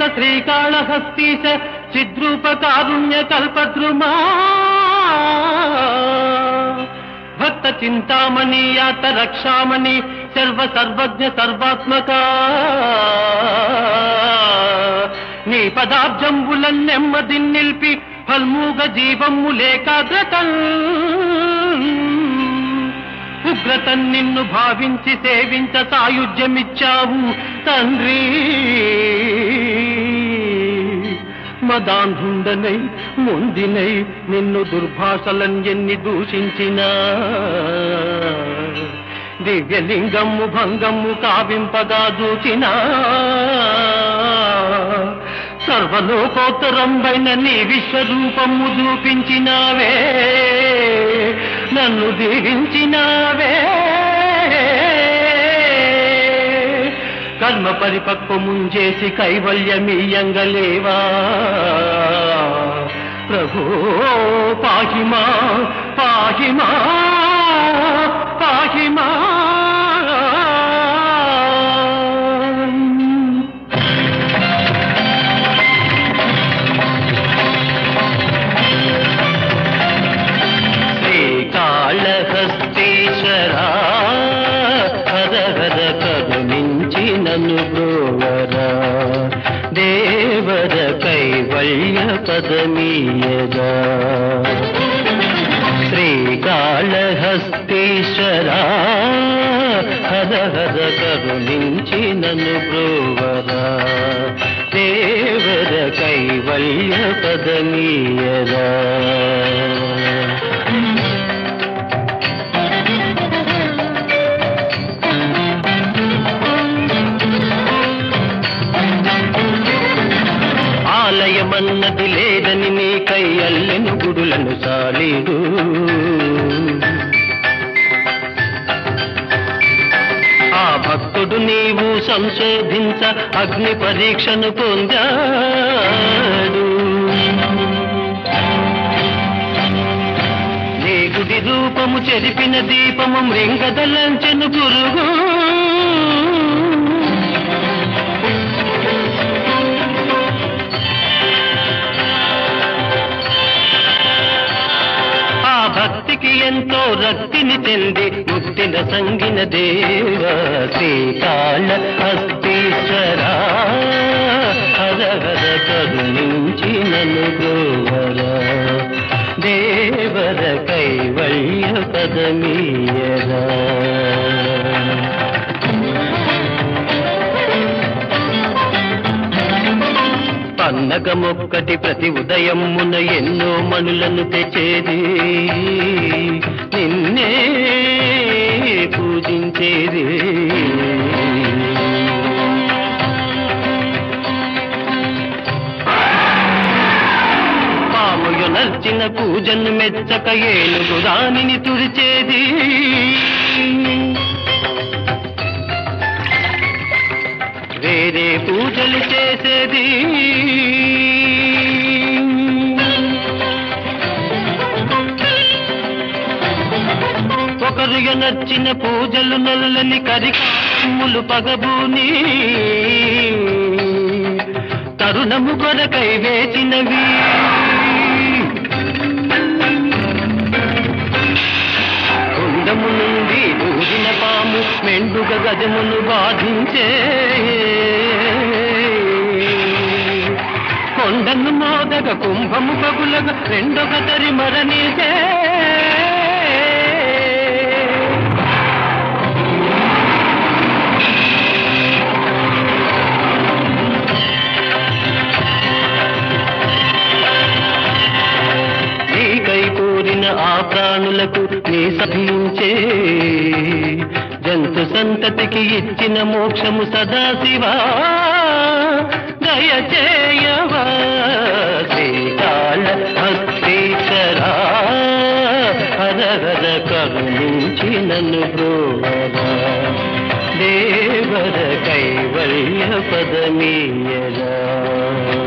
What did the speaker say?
శ్రీకాళహస్తీశ చిద్రూప కారుణ్య కల్పద్రుమా భక్త చింతామణి యాత రక్షామణి సర్వ సర్వజ్ఞ సర్వాత్మక నీ పదాబ్జంబుల నెమ్మది నిలిపి ఫల్మూగ జీవము లేకాగ్రతం ఉగ్రత నిన్ను భావించి సేవించ సాయుధ్యమిచ్చావు తండ్రి మదాంధుండనై ముందినై నిన్ను దుర్భాషలను ఎన్ని దూషించినా దివ్యలింగము భంగము కావింపగా దూచినా సర్వలోకోత్తరంబైన నీ విశ్వరూపము చూపించినావే నన్ను దీవించినావే కర్మ పరిపక్వముంచేసి కైవల్యమీయంగలేవా ప్రభో పాహిమా పాహిమా పాహిమా శ్రీకాళహస్తీశ్వరా హర హర కరుణించి నన్ను బ్రోవరా దేవర కైవల్య పదమీయగా శ్రీకాళహస్తీశ్వరా హర హర కరుణించి నన్ను బ్రోవరా దేవర కైవల్య పదమీయరా ఆలయమన్నది లేదని నీ కై అల్లెను గుడులను సాలీడు ఆ భక్తుడు నీవు సంశోధించ అగ్ని పరీక్షను పొందాడు నీ గుడి రూపము చెరిపిన దీపము మృంగదలంచెను పురుగు ఆ భక్తికి ఎంతో రక్తిని చెంది ముక్తిన సంగిన దేవ శ్రీకాళ హస్తీశ్వరా హర హర కరుణించి నన్ను గోవరా దేవర కైవల్య పదమీయరా పన్నగమొక్కటి ప్రతి ఉదయమున ఎన్నో మనులను తెచ్చేది నిన్నే పూజించేది పాముయు నర్చిన పూజను మెచ్చక ఏనుగు దానిని తుడిచేది వేరే పూజలు చేసేది ఒకరు నచ్చిన పూజలు నల్లని కరికమ్ములు పగబూని తరుణము కొరకై వేచినవి కుండము నుండి దూరిన పాము మెండుగ గజమును బాధించే కొండను మోదగ కుంభము పగులగ రెండొక తరి మరణించే నీకై కోరిన ఆ ప్రాణులకు నీ సభించే జంతు సంతతికి ఇచ్చిన మోక్షము సదాశివా దయచేయవా శ్రీకాళ హస్తీశ్వరా హర హర కరుణించి నన్ను బ్రోవరా దేవర కైవల్య పదమీయరా